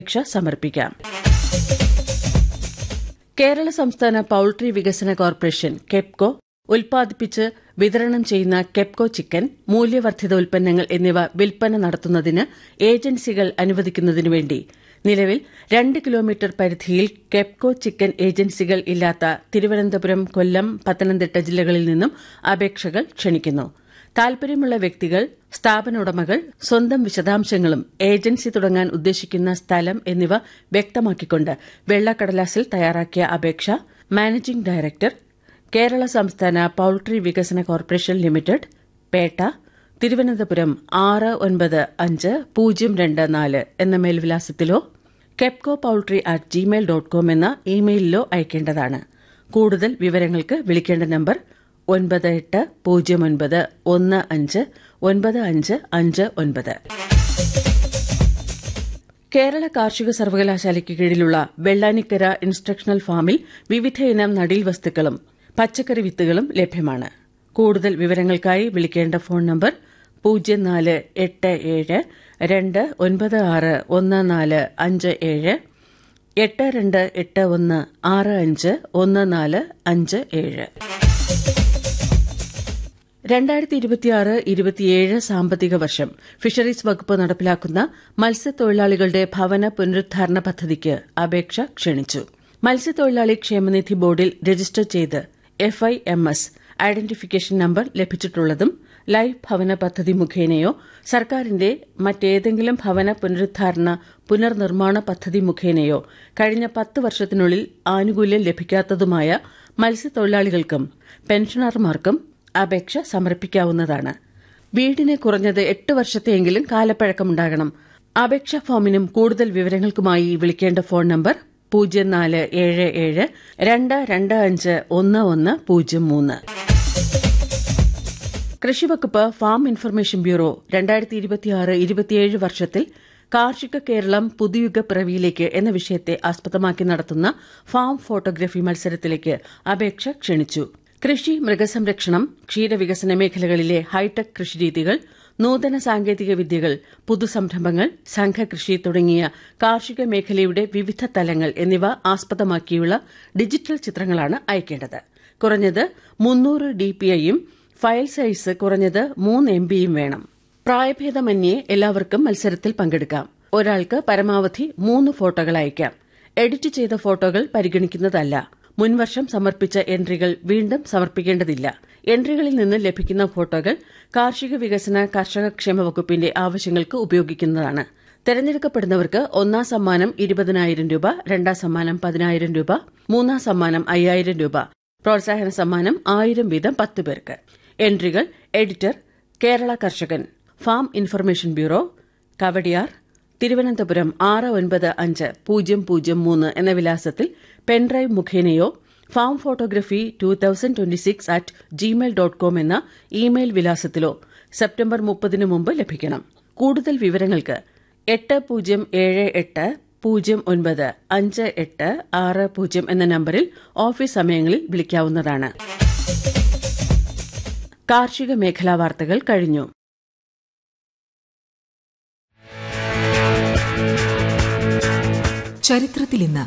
അപേക്ഷ സമർപ്പിക്കാം കേരള സംസ്ഥാന പൌൾട്രി വികസന കോർപ്പറേഷൻ കെപ്കോ ഉൽപ്പാദിപ്പിച്ച് വിതരണം ചെയ്യുന്ന കെപ്കോ ചിക്കൻ മൂല്യവർദ്ധിത ഉൽപ്പന്നങ്ങൾ എന്നിവ വിൽപ്പന നടത്തുന്നതിന് ഏജൻസികൾ അനുവദിക്കുന്നതിനുവേണ്ടി നിലവിൽ രണ്ട് കിലോമീറ്റർ പരിധിയിൽ കെപ്കോ ചിക്കൻ ഏജൻസികൾ ഇല്ലാത്ത തിരുവനന്തപുരം കൊല്ലം പത്തനംതിട്ട ജില്ലകളിൽ നിന്നും അപേക്ഷകൾ ക്ഷണിക്കുന്നു താൽപര്യമുള്ള വ്യക്തികൾ സ്ഥാപന ഉടമകൾ സ്വന്തം വിശദാംശങ്ങളും ഏജൻസി തുടങ്ങാൻ ഉദ്ദേശിക്കുന്ന സ്ഥലം എന്നിവ വ്യക്തമാക്കിക്കൊണ്ട് വെള്ളക്കടലാസിൽ തയ്യാറാക്കിയ അപേക്ഷ മാനേജിംഗ് ഡയറക്ടർ കേരള സംസ്ഥാന പൌൾട്രി വികസന കോർപ്പറേഷൻ ലിമിറ്റഡ് പേട്ട തിരുവനന്തപുരം ആറ് ഒൻപത് അഞ്ച് പൂജ്യം രണ്ട് നാല് എന്ന മേൽവിലാസത്തിലോ KEPCO poultry at Gmail dot com എന്ന ഇമെയിലിലോ അയക്കേണ്ടതാണ് കൂടുതൽ വിവരങ്ങൾക്ക് വിളിക്കേണ്ട നമ്പർ ഒൻപത് എട്ട് പൂജ്യം ഒൻപത് ഒന്ന് അഞ്ച് ഒൻപത് അഞ്ച് അഞ്ച് ഒൻപത് കേരള കാർഷിക സർവകലാശാലയ്ക്ക് കീഴിലുള്ള വെള്ളാനിക്കര ഇൻസ്ട്രക്ഷണൽ ഫാമിൽ വിവിധയിനം നടീൽ വസ്തുക്കളും പച്ചക്കറി വിത്തുകളും ലഭ്യമാണ് കൂടുതൽ വിവരങ്ങൾക്കായി വിളിക്കേണ്ട ഫോൺ നമ്പർ പൂജ്യം നാല് എട്ട് ഏഴ് രണ്ട് ഒൻപത് ആറ് ഒന്ന് നാല് അഞ്ച് ഏഴ് എട്ട് രണ്ട് എട്ട് ഒന്ന് ആറ് അഞ്ച് ഒന്ന് നാല് അഞ്ച് ഏഴ് രണ്ടായിരത്തി ഇരുപത്തിയാറ് ഇരുപത്തിയേഴ് സാമ്പത്തിക വർഷം ഫിഷറീസ് വകുപ്പ് നടപ്പിലാക്കുന്ന മത്സ്യത്തൊഴിലാളികളുടെ ഭവന പുനരുദ്ധാരണ പദ്ധതിക്ക് അപേക്ഷ ക്ഷണിച്ചു മത്സ്യത്തൊഴിലാളി ക്ഷേമനിധി ബോർഡിൽ രജിസ്റ്റർ ചെയ്ത് എഫ്ഐഎംഎസ് ഐഡന്റിഫിക്കേഷൻ നമ്പർ ലഭിച്ചിട്ടുള്ളതും ലൈഫ് ഭവന പദ്ധതി മുഖേനയോ സർക്കാരിന്റെ മറ്റേതെങ്കിലും ഭവന പുനരുദ്ധാരണ പുനർനിർമ്മാണ പദ്ധതി മുഖേനയോ കഴിഞ്ഞ പത്ത് വർഷത്തിനുള്ളിൽ ആനുകൂല്യം ലഭിക്കാത്തതുമായ മത്സ്യത്തൊഴിലാളികൾക്കും പെൻഷനർമാർക്കും അപേക്ഷ സമർപ്പിക്കാവുന്നതാണ് വീടിന് കുറഞ്ഞത് എട്ട് വർഷത്തെയെങ്കിലും കാലപ്പഴക്കമുണ്ടാകണം അപേക്ഷാ ഫോമിനും കൂടുതൽ വിവരങ്ങൾക്കുമായി വിളിക്കേണ്ട ഫോൺ നമ്പർ പൂജ്യം നാല് ഏഴ് ഏഴ് രണ്ട് രണ്ട് അഞ്ച് ഒന്ന് ഒന്ന് പൂജ്യം മൂന്ന് കൃഷിവകുപ്പ് ഫാം ഇൻഫർമേഷൻ ബ്യൂറോ രണ്ടായിരത്തി ഇരുപത്തിയാറ് ഇരുപത്തിയേഴ് വർഷത്തിൽ കാർഷിക കേരളം പുതുയുഗ പിറവിയിലേക്ക് എന്ന വിഷയത്തെ ആസ്പദമാക്കി നടത്തുന്ന ഫാം ഫോട്ടോഗ്രഫി മത്സരത്തിലേക്ക് അപേക്ഷ ക്ഷണിച്ചു കൃഷി മൃഗസംരക്ഷണം ക്ഷീരവികസന മേഖലകളിലെ ഹൈടെക് കൃഷിരീതികൾ നൂതന സാങ്കേതിക വിദ്യകൾ പുതുസംരംഭങ്ങൾ സംഘകൃഷി തുടങ്ങിയ കാർഷിക മേഖലയുടെ വിവിധ തലങ്ങൾ എന്നിവ ആസ്പദമാക്കിയുള്ള ഡിജിറ്റൽ ചിത്രങ്ങളാണ് അയക്കേണ്ടത് കുറഞ്ഞത് മുന്നൂറ് ഡിപിഐയും ഫയൽ സൈസ് കുറഞ്ഞത് മൂന്ന് എം ബിയും വേണം പ്രായഭേദമന്യേ എല്ലാവർക്കും മത്സരത്തിൽ പങ്കെടുക്കാം ഒരാൾക്ക് പരമാവധി മൂന്ന് ഫോട്ടോകൾ അയക്കാം എഡിറ്റ് ചെയ്ത ഫോട്ടോകൾ പരിഗണിക്കുന്നതല്ല മുൻവർഷം സമർപ്പിച്ച എൻട്രികൾ വീണ്ടും സമർപ്പിക്കേണ്ടതില്ല എൻട്രികളിൽ നിന്ന് ലഭിക്കുന്ന ഫോട്ടോകൾ കാർഷിക വികസന കർഷക ക്ഷേമ വകുപ്പിന്റെ ആവശ്യങ്ങൾക്ക് ഉപയോഗിക്കുന്നതാണ് തെരഞ്ഞെടുക്കപ്പെടുന്നവർക്ക് ഒന്നാം സമ്മാനം ഇരുപതിനായിരം രൂപ രണ്ടാം സമ്മാനം പതിനായിരം രൂപ മൂന്നാം സമ്മാനം അയ്യായിരം രൂപ പ്രോത്സാഹന സമ്മാനം ആയിരം വീതം പത്ത് പേർക്ക് എൻട്രികൾ editor Kerala Karshakan farm information bureau Kawdiar Thiruvananthapuram ആറ് ഒൻപത് അഞ്ച് പൂജ്യം പൂജ്യം മൂന്ന് എന്ന വിലാസത്തിൽ പെൻഡ്രൈവ് മുഖേനയോ farm photography two thousand twenty six at Gmail dot com എന്ന ഇമെയിൽ വിലാസത്തിലോ സെപ്റ്റംബർ മുപ്പതിനു മുമ്പ് ലഭിക്കണം കൂടുതൽ വിവരങ്ങൾക്ക് എട്ട് പൂജ്യം ഏഴ് എട്ട് പൂജ്യം ഒൻപത് അഞ്ച് എട്ട് ആറ് പൂജ്യം എന്ന നമ്പറിൽ ഓഫീസ് സമയങ്ങളിൽ വിളിക്കാവുന്നതാണ് കാർഷിക മേഖലാ വാർത്തകൾ കഴിഞ്ഞു ചരിത്രത്തിൽ ഇന്ന്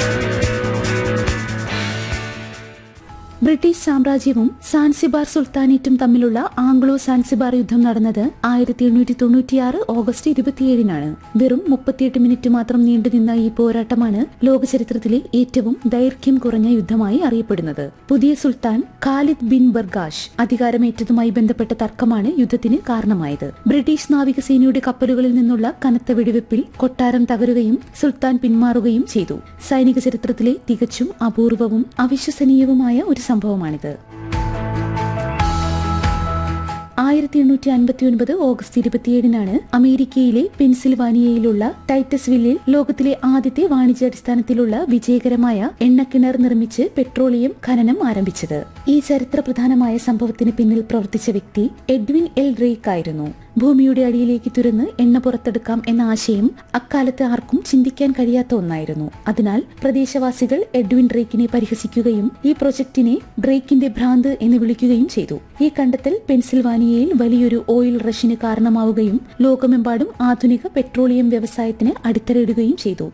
ബ്രിട്ടീഷ് സാമ്രാജ്യവും സാൻസിബാർ സുൽത്താനേറ്റും തമ്മിലുള്ള ആംഗ്ലോ സാൻസിബാർ യുദ്ധം നടന്നത് ആയിരത്തി എണ്ണൂറ്റി തൊണ്ണൂറ്റിയാറ് ഓഗസ്റ്റ് ഇരുപത്തിയേഴിനാണ് വെറും മുപ്പത്തിയെട്ട് മിനിറ്റ് മാത്രം നീണ്ടുനിന്ന ഈ പോരാട്ടമാണ് ലോകചരിത്രത്തിലെ ഏറ്റവും ദൈർഘ്യം കുറഞ്ഞ യുദ്ധമായി അറിയപ്പെടുന്നത് പുതിയ സുൽത്താൻ ഖാലിദ് ബിൻ ബർഗാഷ് അധികാരമേറ്റതുമായി ബന്ധപ്പെട്ട തർക്കമാണ് യുദ്ധത്തിന് കാരണമായത് ബ്രിട്ടീഷ് നാവികസേനയുടെ കപ്പലുകളിൽ നിന്നുള്ള കനത്ത വെടിവെപ്പിൽ കൊട്ടാരം തകരുകയും സുൽത്താൻ പിന്മാറുകയും ചെയ്തു സൈനിക ചരിത്രത്തിലെ തികച്ചും അപൂർവവും അവിശ്വസനീയവുമായ ഒരു സംഭവമാണിത് ആയിരത്തി എണ്ണൂറ്റി അൻപത്തി ഒൻപത് ഓഗസ്റ്റ് ഇരുപത്തിയേഴിനാണ് അമേരിക്കയിലെ പെൻസിൽവാനിയയിലുള്ള ടൈറ്റസ് വില്ലിൽ ലോകത്തിലെ ആദ്യത്തെ വാണിജ്യാടിസ്ഥാനത്തിലുള്ള വിജയകരമായ എണ്ണക്കിണർ നിർമ്മിച്ച് പെട്രോളിയം ഖനനം ആരംഭിച്ചത് ഈ ചരിത്ര പ്രധാനമായ സംഭവത്തിന് പിന്നിൽ പ്രവർത്തിച്ച വ്യക്തി എഡ്വിൻ എൽ ഡ്രേക്ക് ആയിരുന്നു ഭൂമിയുടെ അടിയിലേക്ക് തുരന്ന് എണ്ണ പുറത്തെടുക്കാം എന്ന ആശയം അക്കാലത്ത് ആർക്കും ചിന്തിക്കാൻ കഴിയാത്ത ഒന്നായിരുന്നു അതിനാൽ പ്രദേശവാസികൾ എഡ്വിൻ ഡ്രേക്കിനെ പരിഹസിക്കുകയും ഈ പ്രൊജക്ടിനെ ഡ്രേക്കിന്റെ ഭ്രാന്ത് എന്ന് വിളിക്കുകയും ചെയ്തു ഈ കണ്ടെത്തൽ പെൻസിൽവാനിയയിൽ വലിയൊരു ഓയിൽ റഷിന് കാരണമാവുകയും ലോകമെമ്പാടും ആധുനിക പെട്രോളിയം വ്യവസായത്തിന് അടിത്തറയിടുകയും ചെയ്തു